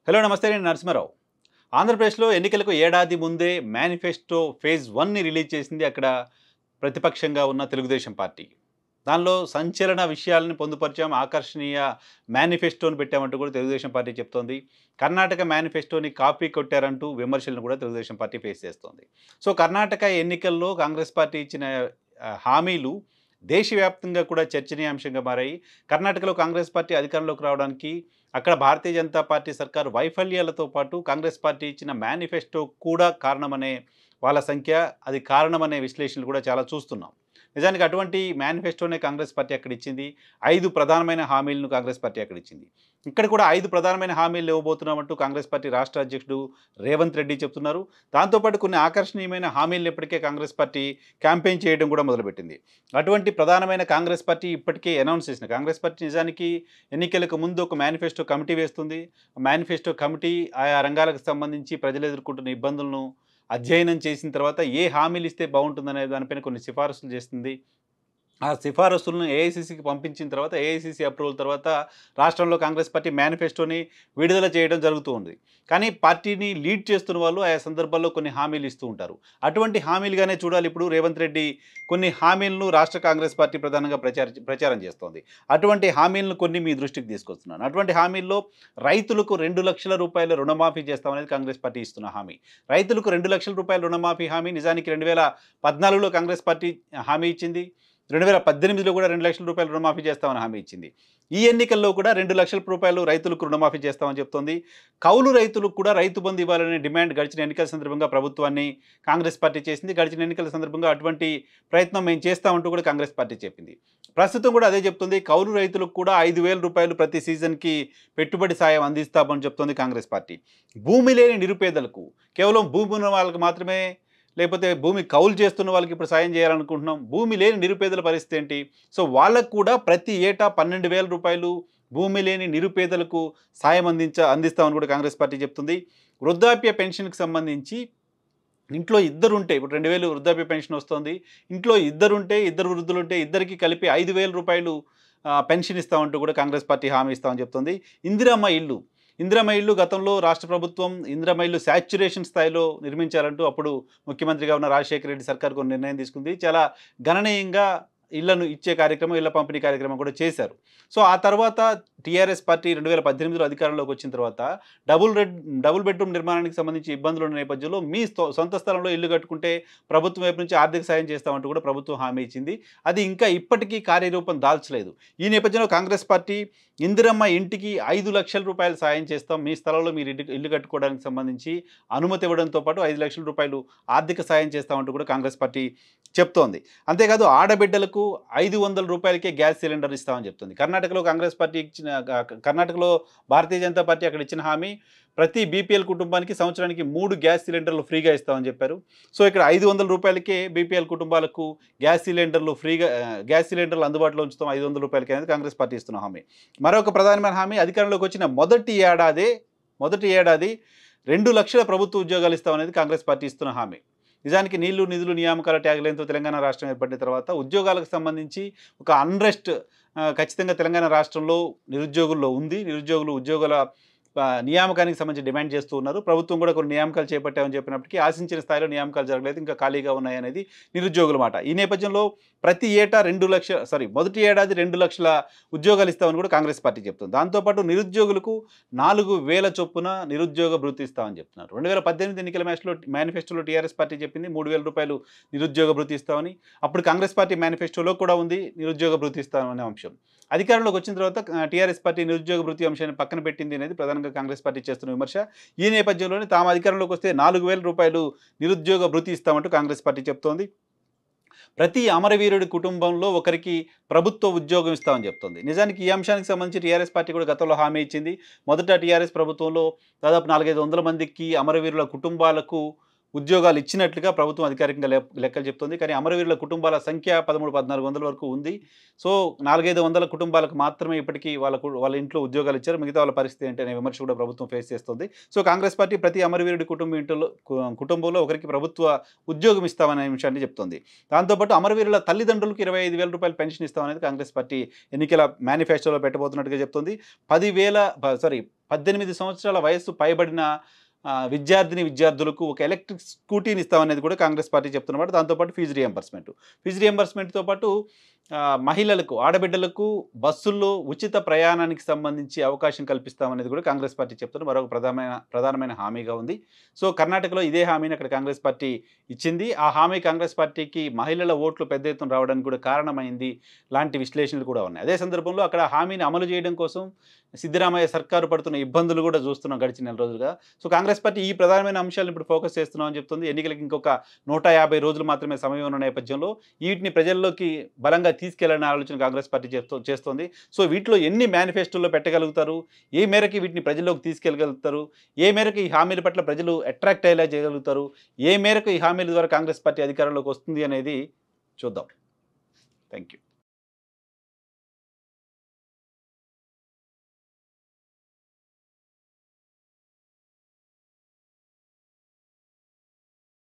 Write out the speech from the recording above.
hello నమస్తే నేను నరసింహారావు ఆంధ్రప్రదేశ్లో ఎన్నికలకు ఏడాది ముందే మేనిఫెస్టో ఫేజ్ వన్ని రిలీజ్ చేసింది అక్కడ ప్రతిపక్షంగా ఉన్న తెలుగుదేశం పార్టీ దానిలో సంచలన విషయాలను పొందుపరిచాం ఆకర్షణీయ మేనిఫెస్టోని పెట్టామంటూ కూడా తెలుగుదేశం పార్టీ చెప్తోంది కర్ణాటక మేనిఫెస్టోని కాపీ కొట్టారంటూ విమర్శలను కూడా తెలుగుదేశం పార్టీ ఫేస్ చేస్తోంది సో కర్ణాటక ఎన్నికల్లో కాంగ్రెస్ పార్టీ ఇచ్చిన ఆ, హామీలు దేశవ్యాప్తంగా కూడా చర్చనీయాంశంగా మారాయి కర్ణాటకలో కాంగ్రెస్ పార్టీ అధికారంలోకి రావడానికి అక్కడ భారతీయ జనతా పార్టీ సర్కారు వైఫల్యాలతో పాటు కాంగ్రెస్ పార్టీ ఇచ్చిన మేనిఫెస్టో కూడా కారణమనే వాళ్ళ సంఖ్య అది కారణమనే విశ్లేషణలు కూడా చాలా చూస్తున్నాం నిజానికి అటువంటి మేనిఫెస్టోనే కాంగ్రెస్ పార్టీ అక్కడ ఇచ్చింది ఐదు ప్రధానమైన హామీలను కాంగ్రెస్ పార్టీ అక్కడ ఇచ్చింది ఇక్కడ కూడా ఐదు ప్రధానమైన హామీలు ఇవ్వబోతున్నామంటూ కాంగ్రెస్ పార్టీ రాష్ట్ర అధ్యక్షుడు రేవంత్ రెడ్డి చెప్తున్నారు దాంతోపాటు కొన్ని ఆకర్షణీయమైన హామీలు ఇప్పటికే కాంగ్రెస్ పార్టీ క్యాంపెయిన్ చేయడం కూడా మొదలుపెట్టింది అటువంటి ప్రధానమైన కాంగ్రెస్ పార్టీ ఇప్పటికే అనౌన్స్ చేసిన కాంగ్రెస్ పార్టీ నిజానికి ఎన్నికలకు ముందు ఒక మేనిఫెస్టో కమిటీ వేస్తుంది మేనిఫెస్టో కమిటీ ఆయా రంగాలకు సంబంధించి ప్రజలు ఎదుర్కొంటున్న ఇబ్బందులను అధ్యయనం చేసిన తర్వాత ఏ హామీలు ఇస్తే బాగుంటుందనే దానిపైన కొన్ని సిఫారసులు చేస్తుంది ఆ సిఫారసులను ఏఐసిసికి పంపించిన తర్వాత ఏఐసిసి అప్రూవల్ తర్వాత రాష్ట్రంలో కాంగ్రెస్ పార్టీ మేనిఫెస్టోని విడుదల చేయడం జరుగుతూ ఉంది కానీ పార్టీని లీడ్ చేస్తున్న వాళ్ళు ఆయా సందర్భాల్లో కొన్ని హామీలు ఇస్తూ ఉంటారు అటువంటి హామీలుగానే చూడాలి ఇప్పుడు రేవంత్ రెడ్డి కొన్ని హామీలను రాష్ట్ర కాంగ్రెస్ పార్టీ ప్రధానంగా ప్రచార ప్రచారం చేస్తోంది అటువంటి హామీలను కొన్ని మీ దృష్టికి తీసుకొస్తున్నాను అటువంటి హామీల్లో రైతులకు రెండు లక్షల రూపాయల రుణమాఫీ చేస్తామనేది కాంగ్రెస్ పార్టీ ఇస్తున్న హామీ రైతులకు రెండు లక్షల రూపాయల రుణమాఫీ హామీ నిజానికి రెండు వేల పద్నాలుగులో కాంగ్రెస్ పార్టీ హామీ ఇచ్చింది రెండు వేల పద్దెనిమిదిలో కూడా రెండు లక్షల రూపాయలు రుణమాఫీ చేస్తామని హామీ ఇచ్చింది ఈ ఎన్నికల్లో కూడా రెండు లక్షల రూపాయలు రైతులకు రుణమాఫీ చేస్తామని చెప్తోంది కౌలు రైతులకు కూడా రైతు బంధు ఇవ్వాలనే డిమాండ్ గడిచిన ఎన్నికల సందర్భంగా ప్రభుత్వాన్ని కాంగ్రెస్ పార్టీ చేసింది గడిచిన ఎన్నికల సందర్భంగా అటువంటి ప్రయత్నం మేము చేస్తామంటూ కూడా కాంగ్రెస్ పార్టీ చెప్పింది ప్రస్తుతం కూడా అదే చెప్తుంది కౌలు రైతులకు కూడా ఐదు వేల రూపాయలు ప్రతి సీజన్కి పెట్టుబడి సాయం అందిస్తామని చెప్తోంది కాంగ్రెస్ పార్టీ భూమి లేని నిరుపేదలకు కేవలం భూమి ఉన్న వాళ్ళకి మాత్రమే లేకపోతే భూమి కౌలు చేస్తున్న వాళ్ళకి ఇప్పుడు సాయం చేయాలనుకుంటున్నాం భూమి లేని నిరుపేదల పరిస్థితి ఏంటి సో వాళ్ళకు కూడా ప్రతి ఏటా పన్నెండు వేల రూపాయలు భూమి లేని నిరుపేదలకు సాయం అందించ అందిస్తామని కూడా కాంగ్రెస్ పార్టీ చెప్తుంది వృద్ధాప్య పెన్షన్కి సంబంధించి ఇంట్లో ఇద్దరు ఉంటే ఇప్పుడు రెండు వేలు వృద్ధాప్య పెన్షన్ వస్తుంది ఇంట్లో ఇద్దరు ఉంటే ఇద్దరు వృద్ధులు ఉంటే ఇద్దరికి కలిపి ఐదు వేల రూపాయలు ఆ, పెన్షన్ ఇస్తామంటూ కూడా కాంగ్రెస్ పార్టీ హామీ ఇస్తామని చెప్తుంది ఇందిరమ్మ ఇల్లు ఇందిరమ్మ ఇల్లు గతంలో రాష్ట్ర ప్రభుత్వం ఇందిరమ్మ ఇల్లు శాచ్యురేషన్ స్థాయిలో నిర్మించాలంటూ అప్పుడు ముఖ్యమంత్రిగా ఉన్న రాజశేఖర రెడ్డి సర్కార్ కొన్ని నిర్ణయం తీసుకుంది చాలా గణనీయంగా ఇళ్లను ఇచ్చే కార్యక్రమం ఇళ్ల పంపిణీ కార్యక్రమం కూడా చేశారు సో ఆ తర్వాత టీఆర్ఎస్ పార్టీ రెండు వేల పద్దెనిమిదిలో అధికారంలోకి వచ్చిన తర్వాత డబుల్ రెడ్ డబుల్ బెడ్రూమ్ నిర్మాణానికి సంబంధించి ఇబ్బందులు ఉన్న నేపథ్యంలో మీ స్థో- సొంత స్థలంలో ఇల్లు కట్టుకుంటే ప్రభుత్వం వైపు నుంచి ఆర్థిక సాయం చేస్తామంటూ కూడా ప్రభుత్వం హామీ ఇచ్చింది అది ఇంకా ఇప్పటికీ కార్యరూపం దాల్చలేదు ఈ నేపథ్యంలో కాంగ్రెస్ పార్టీ ఇందిరమ్మ ఇంటికి ఐదు లక్షల రూపాయలు సాయం చేస్తాం మీ స్థలంలో మీరు ఇల్లు ఇల్లు కట్టుకోవడానికి సంబంధించి అనుమతి ఇవ్వడంతో పాటు ఐదు లక్షల రూపాయలు ఆర్థిక సాయం చేస్తామంటూ కూడా కాంగ్రెస్ పార్టీ చెప్తోంది అంతేకాదు ఆడబిడ్డలకు ఐదు వందల రూపాయలకే గ్యాస్ సిలిండర్ ఇస్తామని చెప్తుంది కర్ణాటకలో కాంగ్రెస్ పార్టీ ఇచ్చిన క- కర్ణాటకలో భారతీయ జనతా పార్టీ అక్కడ ఇచ్చిన హామీ ప్రతి బీపీఎల్ కుటుంబానికి సంవత్సరానికి మూడు గ్యాస్ సిలిండర్లు ఫ్రీగా ఇస్తామని చెప్పారు సో ఇక్కడ ఐదు వందల రూపాయలకే బీపీఎల్ కుటుంబాలకు గ్యాస్ సిలిండర్లు ఫ్రీగా ఆ, గ్యాస్ సిలిండర్లు అందుబాటులో ఉంచుతాం ఐదు వందల రూపాయలకి అనేది కాంగ్రెస్ పార్టీ ఇస్తున్న హామీ మరొక ప్రధానమైన హామీ అధికారంలోకి వచ్చిన మొదటి ఏడాదే మొదటి ఏడాది రెండు లక్షల ప్రభుత్వ ఉద్యోగాలు ఇస్తామనేది కాంగ్రెస్ పార్టీ ఇస్తున్న హామీ నిజానికి నీళ్లు నిధులు నియామకాల ట్యాగ్లైన్తో తెలంగాణ రాష్ట్రం ఏర్పడిన తర్వాత ఉద్యోగాలకు సంబంధించి ఒక అన్రెస్ట్ ఖచ్చితంగా తెలంగాణ రాష్ట్రంలో నిరుద్యోగుల్లో ఉంది నిరుద్యోగులు ఉద్యోగుల ఆ, నియామకానికి సంబంధించి డిమాండ్ చేస్తూ ఉన్నారు ప్రభుత్వం కూడా కొన్ని నియామకాలు చేపట్టామని చెప్పినప్పటికీ ఆశించిన స్థాయిలో నియామకాలు జరగలేదు ఇంకా ఖాళీగా ఉన్నాయనేది నిరుద్యోగుల మాట ఈ నేపథ్యంలో ప్రతి ఏటా రెండు లక్షల సారీ మొదటి ఏడాది రెండు లక్షల ఉద్యోగాలు ఇస్తామని కూడా కాంగ్రెస్ పార్టీ చెప్తుంది దాంతోపాటు నిరుద్యోగులకు నాలుగు వేల చొప్పున నిరుద్యోగ భృతి ఇస్తామని చెప్తున్నారు రెండు వేల పద్దెనిమిది ఎన్నికల మ్యాచ్లో మేనిఫెస్టోలో టీఆర్ఎస్ పార్టీ చెప్పింది మూడు వేల రూపాయలు నిరుద్యోగ భృతి ఇస్తామని అప్పుడు కాంగ్రెస్ పార్టీ మేనిఫెస్టోలో కూడా ఉంది నిరుద్యోగ భృతి ఇస్తామనే అంశం అధికారంలోకి వచ్చిన తర్వాత టీఆర్ఎస్ పార్టీ నిరుద్యోగ భృతి అంశాన్ని పక్కన పెట్టింది అనేది ప్రధానంగా కాంగ్రెస్ పార్టీ చేస్తున్న విమర్శ ఈ నేపథ్యంలోనే తాము అధికారంలోకి వస్తే నాలుగు వేల రూపాయలు నిరుద్యోగ భృతి ఇస్తామంటూ కాంగ్రెస్ పార్టీ చెప్తోంది ప్రతి అమరవీరుడి కుటుంబంలో ఒకరికి ప్రభుత్వ ఉద్యోగం ఇస్తామని చెప్తోంది నిజానికి ఈ అంశానికి సంబంధించి టీఆర్ఎస్ పార్టీ కూడా గతంలో హామీ ఇచ్చింది మొదట టీఆర్ఎస్ ప్రభుత్వంలో దాదాపు నాలుగైదు వందల మందికి అమరవీరుల కుటుంబాలకు ఉద్యోగాలు ఇచ్చినట్లుగా ప్రభుత్వం అధికారికంగా లె- లెక్కలు చెప్తుంది కానీ అమరవీరుల కుటుంబాల సంఖ్య పదమూడు పద్నాలుగు వందల వరకు ఉంది సో నాలుగైదు వందల కుటుంబాలకు మాత్రమే ఇప్పటికీ వాళ్ళకు వాళ్ళ ఇంట్లో ఉద్యోగాలు ఇచ్చారు మిగతా వాళ్ళ పరిస్థితి ఏంటి అనే విమర్శ కూడా ప్రభుత్వం ఫేస్ చేస్తుంది సో కాంగ్రెస్ పార్టీ ప్రతి అమరవీరుడి కుటుంబం ఇంట్లో కు- కుటుంబంలో ఒకరికి ప్రభుత్వ ఉద్యోగం ఇస్తామనే విషయాన్ని చెప్తోంది దాంతోపాటు అమరవీరుల తల్లిదండ్రులకు ఇరవై ఐదు వేల రూపాయలు పెన్షన్ ఇస్తామనేది కాంగ్రెస్ పార్టీ ఎన్నికల మేనిఫెస్టోలో పెట్టబోతున్నట్టుగా చెప్తుంది పదివేల సారీ పద్దెనిమిది సంవత్సరాల వయస్సు పైబడిన ఆ, విద్యార్థిని విద్యార్థులకు ఒక ఎలక్ట్రిక్ స్కూటీని ఇస్తామనేది కూడా కాంగ్రెస్ పార్టీ చెప్తున్నమాట దాంతోపాటు ఫీజు రియంబర్స్మెంట్ ఫీజు రియంబర్స్మెంట్తో పాటు ఆ, మహిళలకు ఆడబిడ్డలకు బస్సుల్లో ఉచిత ప్రయాణానికి సంబంధించి అవకాశం కల్పిస్తామనేది కూడా కాంగ్రెస్ పార్టీ చెప్తున్న మరొక ప్రధానమైన ప్రధానమైన హామీగా ఉంది సో కర్ణాటకలో ఇదే హామీని అక్కడ కాంగ్రెస్ పార్టీ ఇచ్చింది ఆ హామీ కాంగ్రెస్ పార్టీకి మహిళల ఓట్లు పెద్ద ఎత్తున రావడానికి కూడా కారణమైంది లాంటి విశ్లేషణలు కూడా ఉన్నాయి అదే సందర్భంలో అక్కడ హామీని అమలు చేయడం కోసం సిద్ధరామయ్య సర్కారు పడుతున్న ఇబ్బందులు కూడా చూస్తున్నాం గడిచిన నెల రోజులుగా సో కాంగ్రెస్ పార్టీ ఈ ప్రధానమైన అంశాలను ఇప్పుడు ఫోకస్ చేస్తున్నామని చెప్తుంది ఎన్నికలకు ఇంకొక నూట యాభై రోజులు మాత్రమే సమయం ఉన్న నేపథ్యంలో వీటిని ప్రజల్లోకి బలంగా తీసుకెళ్లాలనే ఆలోచన కాంగ్రెస్ పార్టీ చేస్తూ చేస్తోంది సో వీటిలో ఎన్ని మేనిఫెస్టోలో పెట్టగలుగుతారు ఏ మేరకు వీటిని ప్రజల్లోకి తీసుకెళ్ళగలుగుతారు ఏ మేరకు ఈ హామీల పట్ల ప్రజలు అట్రాక్ట్ అయ్యేలా చేయగలుగుతారు ఏ మేరకు ఈ హామీల ద్వారా కాంగ్రెస్ పార్టీ అధికారంలోకి వస్తుంది అనేది చూద్దాం థ్యాంక్ యూ